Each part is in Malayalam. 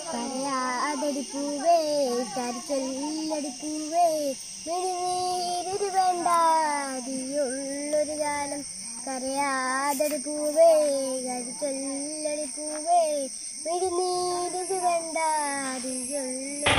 കരയാതടി പൂവേ കരച്ചൊല്ലടി പൂവേ മിഴിനീരിത് വേണ്ടാതിയുള്ളൊരു കാലം കരയാതടി പൂവേ കരച്ചൊല്ലടി പൂവേ മിഴിനീരിത് വേണ്ടാതിയുള്ളൊരു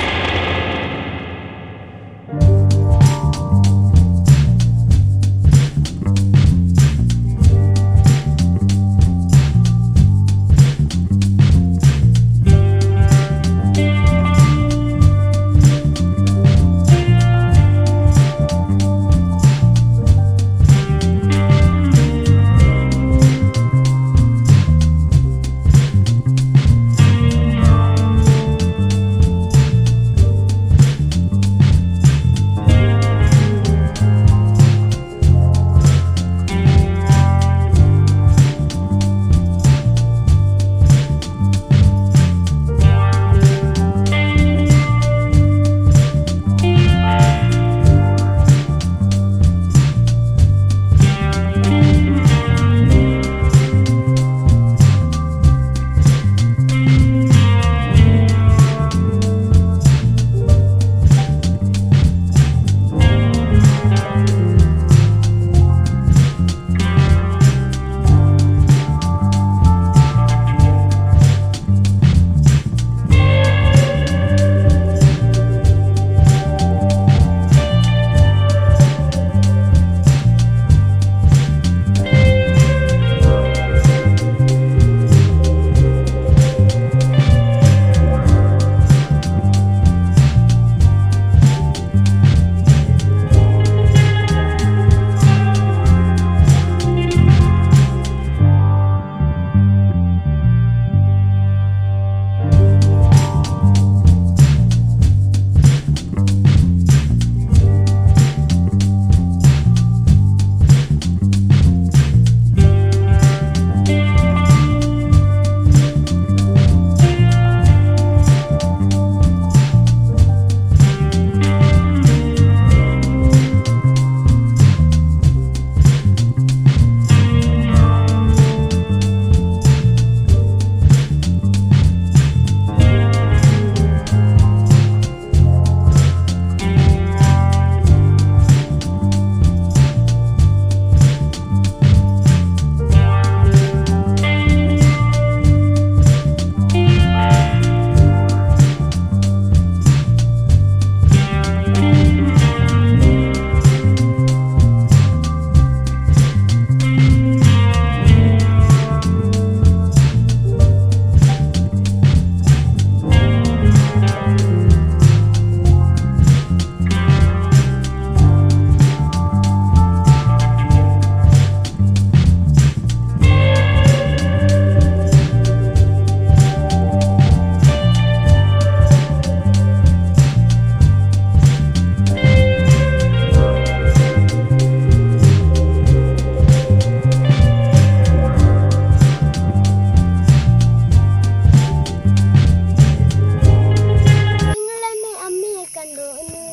നിങ്ങളെന്നെ അമ്മയെ കണ്ടു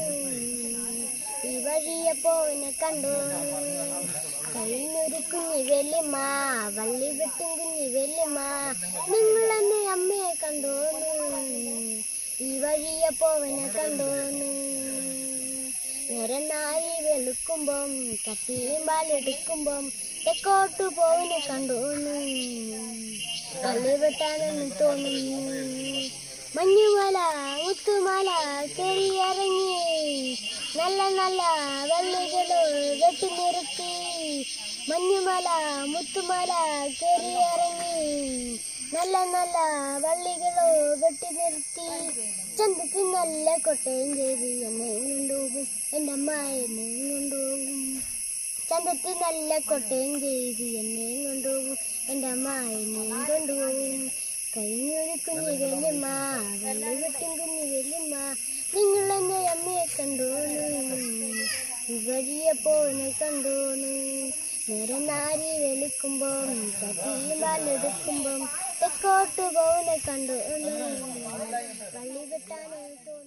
ഈ വഴിയപ്പോ എന്നെ കണ്ടു കഴിഞ്ഞൊരു കുഞ്ഞി വെല്ലിമ്മ വള്ളി വെട്ടും കുഞ്ഞി വെല്ലിമ്മ നിങ്ങളെന്നെ അമ്മയെ കണ്ടു ഈ വഴിയപ്പോ എന്നെ കണ്ടു നിരനായി വെളുക്കുമ്പം കട്ടിയും പാലെടുക്കുമ്പം തെക്കോട്ട് പോവിനെ കണ്ടു വള്ളി വെട്ടാനെന്ന് തോന്നുന്നു മഞ്ഞുമല മുത്തുമല കയറിയിറങ്ങി നല്ല നല്ല വെള്ളികള് വെട്ടി നിർത്തി മഞ്ഞുമല മുത്തുമല കയറിയിറങ്ങി നല്ല നല്ല വള്ളികളോ വെട്ടി നിർത്തി ചന്തത്തിൽ നല്ല കൊട്ടയും ചെയ്ത് എന്നെ കൊണ്ടുപോകും എൻ്റെ അമ്മ എന്നെ കൊണ്ടുപോകും ചന്തത്തിൽ നല്ല കൊട്ടയും ചെയ്ത് എന്നെ കൊണ്ടുപോകും എൻ്റെ അമ്മ എന്നെ കൊണ്ടുപോകും കഴിഞ്ഞൊരു കുഞ്ഞി വെല്ലുമ്മ വെള്ളി വെട്ടും കുഞ്ഞി വെല്ലുമ്മ നിങ്ങൾ എന്നെ അമ്മയെ കണ്ടോന്നു വഴിയപ്പോനെ കണ്ടോന്നു നേരെ നാരി വെളുക്കുമ്പം ചട്ടിയും പാലെടുക്കുമ്പം തെക്കോട്ട് പോനെ കണ്ടോന്നു വള്ളി വെട്ടാനേ തോന്നി